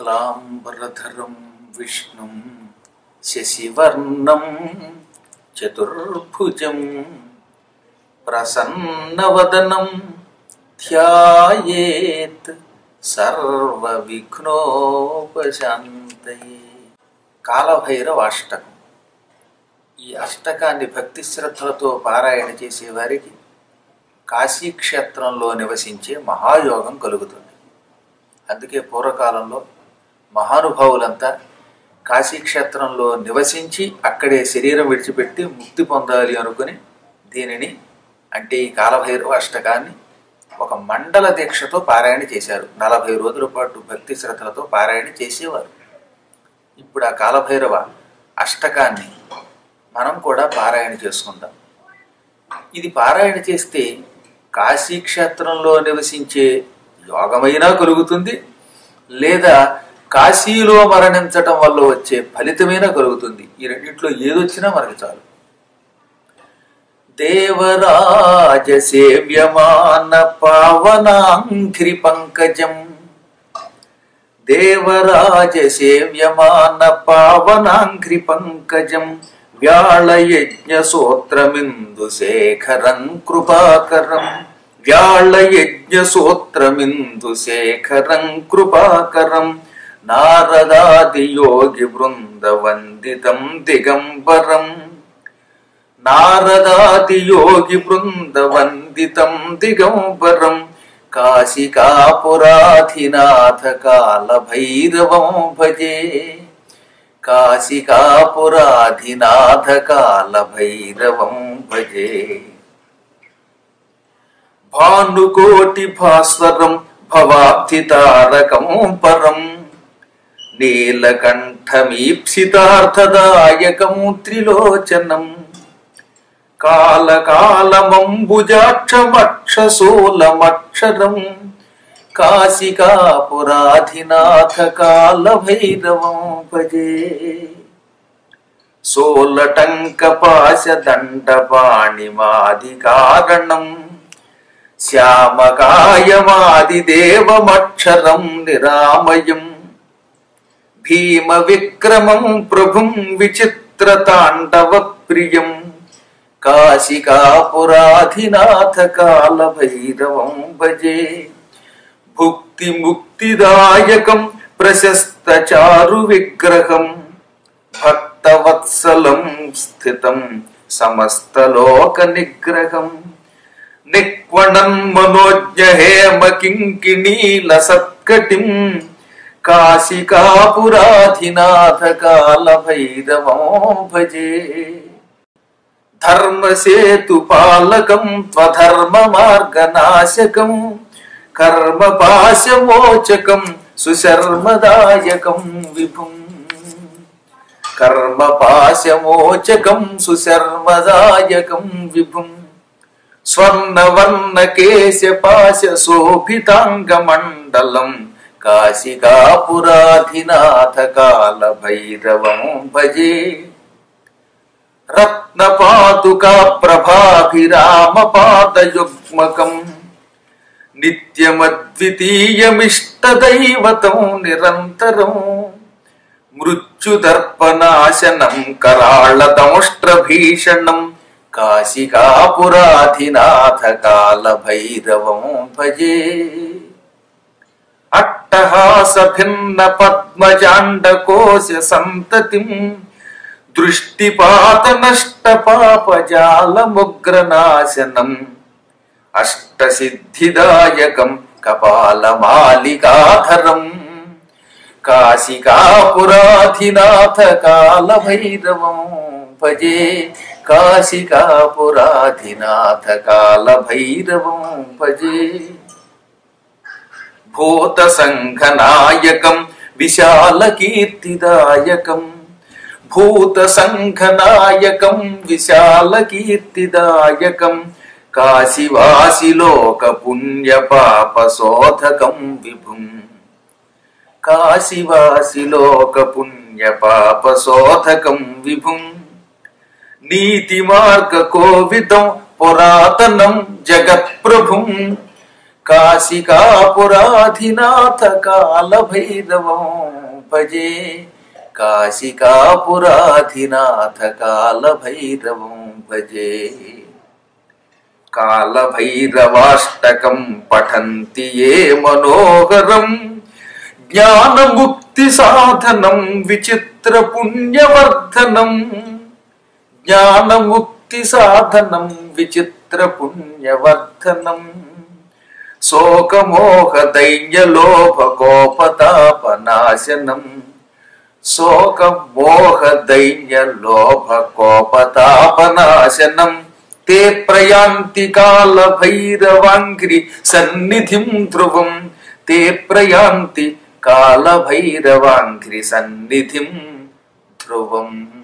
శుక్లాంబరధరం విష్ణుం శశివర్ణం చతుర్భుజం ప్రసన్నవదనం ధ్యాయేత్ సర్వవిఘ్నోపశాంతయే కాలభైరవ అష్టకం ఈ అష్టకాన్ని భక్తి శ్రద్ధలతో పారాయణ చేసే వారికి కాశీక్షేత్రంలో నివసించే మహాయోగం కలుగుతుంది అందుకే పూర్వకాలంలో మహానుభావులంతా కాశీక్షేత్రంలో నివసించి అక్కడే శరీరం విడిచిపెట్టి ముక్తి పొందాలి అనుకుని దీనిని అంటే ఈ కాలభైరవ అష్టకాన్ని ఒక మండల దీక్షతో పారాయణ చేశారు నలభై రోజుల పాటు భక్తి శ్రద్ధలతో పారాయణ చేసేవారు ఇప్పుడు ఆ కాలభైరవ అష్టకాన్ని మనం కూడా పారాయణ చేసుకుందాం ఇది పారాయణ చేస్తే కాశీక్షేత్రంలో నివసించే యోగమైనా కలుగుతుంది లేదా కాశీలో మరణించటం వల్ల వచ్చే ఫలితమైనా కలుగుతుంది ఈ రెండింటిలో ఏదొచ్చినా మనకి చాలు దేవరాజ సేవ్యమాన పావనాంఘ్రి పంకజం దేవరాజ సేవ్యమాన పావనాంఘ్రి పంకజం వ్యాళయజ్ఞ సూత్రమిందు శేఖరం కృపాకరం వ్యాళయజ్ఞ సూత్రమిందు శేఖరం కృపాకరం నారదాది యోగి బృంద వందితం దిగంబరం నారదాది యోగి బృంద వందితం దిగంబరం కాశికాపురాధినాథ కాల భైరవం భజే కాశికాపురాధినాథ కాల భైరవం భజే భానుకోటి భాస్వరం భవాబ్ధితారకం పరం నీలకంఠమీప్సితార్థదాయకం త్రిలోచనం కాలకాలమంబుజాక్షమక్షసోలమక్షరం కాశికాపురాధినాథ కాల భైరవం భజే సోలటంకపాశ దండపాణిమాది కారణం శ్యామకాయమాదిదేవమక్షరం నిరామయం భీమ విక్రమం ప్రభుం విచిత్రతాండవ ప్రియం కాశికాపురాధినాథ కాల భైరవం భజే భుక్తి ముక్తిదాయకం ప్రశస్త చారు విగ్రహం భక్తవత్సలం స్థితం సమస్తలోక నిగ్రహం నిక్వణం మనోజ్ఞ హేమ కింకిణీల సత్కటిం కాశికాపురాధినాథ కాల భైరవం భజే ధర్మసేతు పాలకం త్వధర్మ మార్గనాశకం కర్మ పాశమోచకం సుశర్మదాయకం విభుం కర్మ పాశమోచకం సుశర్మదాయకం విభుం స్వర్ణవర్ణ కేశ పాశ శోభితాంగ మండలం కాశికాపురాధినాథ కాల భైరవం భజే రత్నపాదుకా ప్రభాభిరామ పాదయుగ్మకం నిత్యమద్వితీయమిష్టదైవతం నిరంతరం మృత్యుదర్పనాశనం కరాళదంష్ట్రభీషణం కాశికాపురాధినాథ కాల భైరవం భజే అట్టహాస భిన్న పద్మజాండకోశ సంతతిం దృష్టిపాత నష్ట పాపజాలముగ్రనాశనం అష్టసిద్ధిదాయకం కపాలమాలికాధరం కాశికాపురాధినాథ కాల భైరవం భజే కాశికాపురాధినాథ కాల భైరవం భజే భూత సంఘనాయకం విశాల కీర్తిదాయకం భూత సంఘనాయకం విశాల కీర్తిదాయకం కాశివాసిలోక పుణ్య పాప శోధకం విభుం కాశివాసిలోక పుణ్య పాప శోధకం విభుం నీతి మార్గ కోవిదం పురాతనం జగత్ప్రభుం కాశికాపురాధినాథ కాల భైరవం భజే కాశికాపురాధినాథ కాలభైరవం భజే కాలభైరవాష్టకం పఠంతి ఏ మనోహరం జ్ఞానముక్తి సాధనం విచిత్ర పుణ్యవర్ధనం జ్ఞానముక్తి సాధనం విచిత్ర పుణ్యవర్ధనం శోకమోహ దైన్యలోభ కోపతాపనాశనం శోకమోహ దైన్యలోభ కోపతాపనాశనం తే ప్రయాంతి కాల భైరవాంగ్రి సన్నిధిం ధ్రువం తే ప్రయాంతి కాల భైరవాంగ్రి సన్నిధిం ధ్రువం